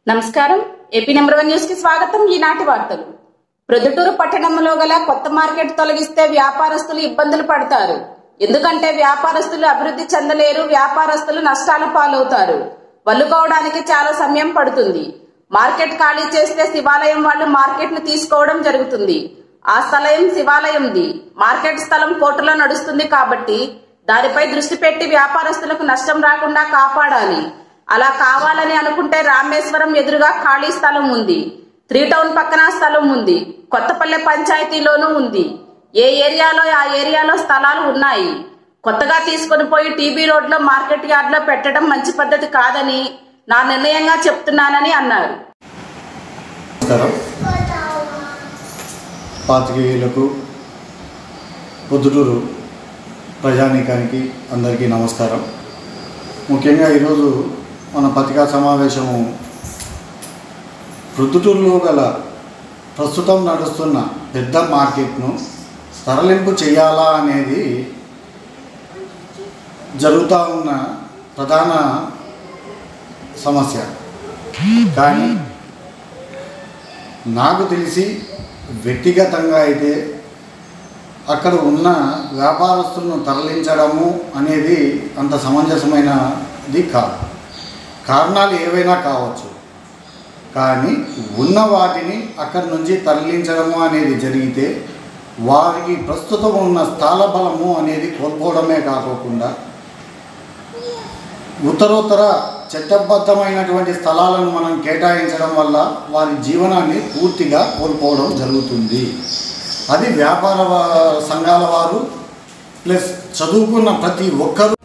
నమస్కారం AP number one news కి స్వాగతం ఈనాటి వార్తలు ప్రొద్దుటూరు పట్టణంలో గల కొత్త మార్కెట్ తొలగిస్తే వ్యాపారస్తులు ఇబ్బందులు పడతారు ఎందుకంటే వ్యాపారస్తులు అభివృద్ధి చెందలేరు వ్యాపారస్తులు నష్టాల పాలవుతారు వల్లుకోవడానికి చాలా సమయం పడుతుంది మార్కెట్ ఖాళీ చేస్తే శివాలయం వాళ్ళు మార్కెట్ ను తీసుకోవడం జరుగుతుంది ఆ స్థలం శివాలయంది మార్కెట్ స్థలం కోర్టులో నడుస్తుంది కాబట్టి దానిపై దృష్టి పెట్టి వ్యాపారస్తులకు నష్టం రాకుండా కాపాడాలి అలా కావాలని అనుకుంటే రామేశ్వరం ఎదురుగా ఖాళీ స్థలం ఉంది త్రీ టౌన్ పక్కన స్థలం ఉంది కొత్తపల్లె పంచాయతీలోనూ ఉంది ఏ ఏరియాలో ఆ ఏరియాలో స్థలాలు ఉన్నాయి కొత్తగా తీసుకొని పోయి టీబీ రోడ్ లో మార్కెట్ యార్డ్ లో పెట్టడం మంచి పద్ధతి కాదని నా నిర్ణయంగా చెప్తున్నానని అన్నారు నమస్కారం పాతికేయులకు పొద్దుటూరు ప్రజానీకానికి అందరికీ నమస్కారం ముఖ్యంగా ఈరోజు మన పత్రికా సమావేశము ప్రొద్దుటూరులో గల ప్రస్తుతం నడుస్తున్న పెద్ద మార్కెట్ను తరలింపు చేయాలా అనేది జరుగుతూ ఉన్న ప్రధాన సమస్య కానీ నాకు తెలిసి వ్యక్తిగతంగా అయితే అక్కడ ఉన్న వ్యాపారస్తులను తరలించడము అనేది అంత సమంజసమైనది కాదు కారణాలు ఏవైనా కావచ్చు కానీ ఉన్న వాటిని అక్కడి నుంచి తరలించడము అనేది జరిగితే వారికి ప్రస్తుతం ఉన్న స్థల బలము అనేది కోల్పోవడమే కాకోకుండా ఉత్తరోత్తర చట్టబద్ధమైనటువంటి స్థలాలను మనం కేటాయించడం వల్ల వారి జీవనాన్ని పూర్తిగా కోల్పోవడం జరుగుతుంది అది వ్యాపార వా- సంఘాల వారు ప్లస్ చదువుకున్న ప్రతి ఒక్కరూ